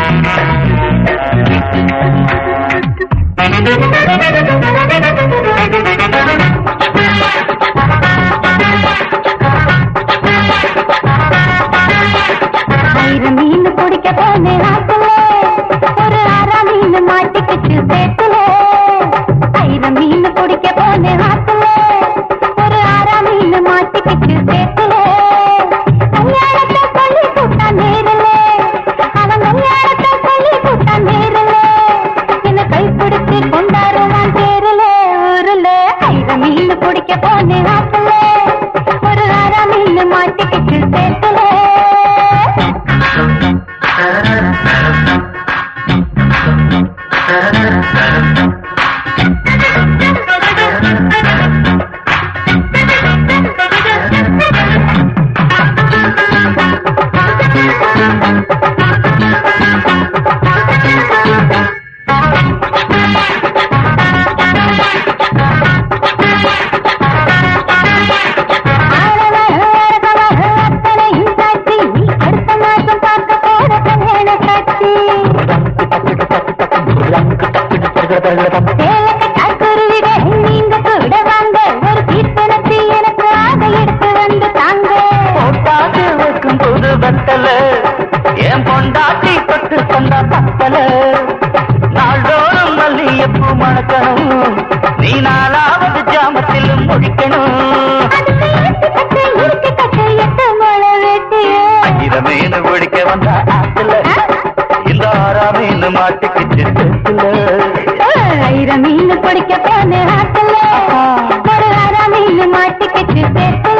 ஆயிரம் மீன் பிடிக்க போன ஆத்துல ஒரு அரை மீன் மாட்டிக்கிச்சு சேத்துல ஆயிரம் மீன் பிடிக்க போன ஆத்துல ஒரு அரை மீன் மாட்டிக்கிச்சு சேத்துல கல்யாணத்தை சொல்லி கூட்டா நேரில் அவன் கல்யாணத்தை சொல்லி கூட்டா நேரில் என்ன கைப்பிடிச்சு கொண்டாடுவான் தேரில் ஊருல ஆயிரம் மீன் பிடிக்க போன ஆத்துல ஒரு அரை மீன் மாட்டிக்கிச்சு சேத்துல போட்டாது வைக்கும் புது பத்தல என் பொண்டாட்டி பட்டு கொண்ட பத்தல நாள்தோறும் மல்லியப்பூ மணக்கணும் நீ நாலாவது ஜாமத்திலும் முடிக்கணும் ஆயிரமேனு பிடிக்க வந்த ஆத்துல இந்த ஆறாமேனு மாட்டுக்கிச்சு ஆயிரம் மீன் பிடிக்க போன ஆத்துல ஒரு அரை மீன் மாட்டிக்கிச்சு சேர்த்துல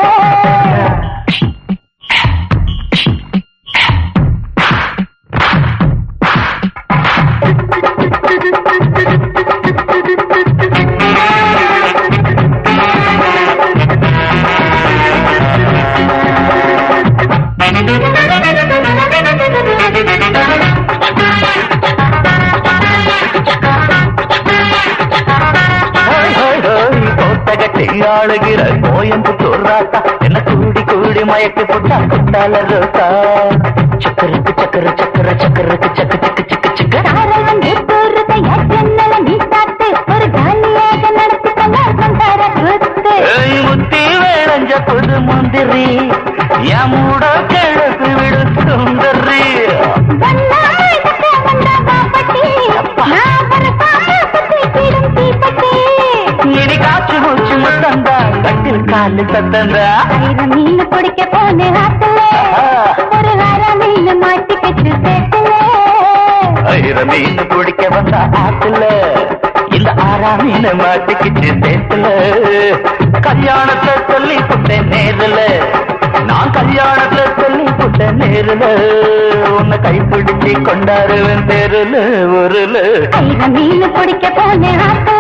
கோட்டகட்டி ஆளுகிற கோயம்புத்தூர் ராசா என்ன கூடி கூடி மயக்கி போட்டா குட்டால ரோசா சக்கருக்கு சக்கர சக்கர சக்கருக்கு சக்கு சக்கு சிக்கு சிக்கு காரல் வந்து தூரத்தை ஜன்னல நீ சாத்து ஒரு காலியாக நடத்தி கொண்டார் தர கூத்து ஏய் முத்தி வேளஞ்ச புது முந்திரி என் மூட கிழக்கு விடு சுந்தரி வந்தாய் தக்க வந்தா பாப்பட்டி நான் வரப்பாம சுத்தி கிடும் தீப்பட்டி இடி காற்று மூச்சு முத்தந்தா கட்டில் காலு சத்தந்தா ஆயிரம் மீன் பிடிக்க போன ஆத்துல ஒரு அரை மீன் மாட்டிக்கிச்சு சேர்த்துல ஆயிரம் மீன் பிடிக்க வந்த ஆத்துல இந்த ஆறாம் மீன் மாட்டிக்கிச்சு சேத்துல கல்யாணத்தை சொல்லி புட்டேன் நேருல நான் கல்யாணத்தை சொல்லி புட்டேன் நேருல உன்னை கைப்பிடிச்சு கொண்டாடுவேன் தெருல ஊருல ஆயிரம் மீன் பிடிக்க போன ஆத்துல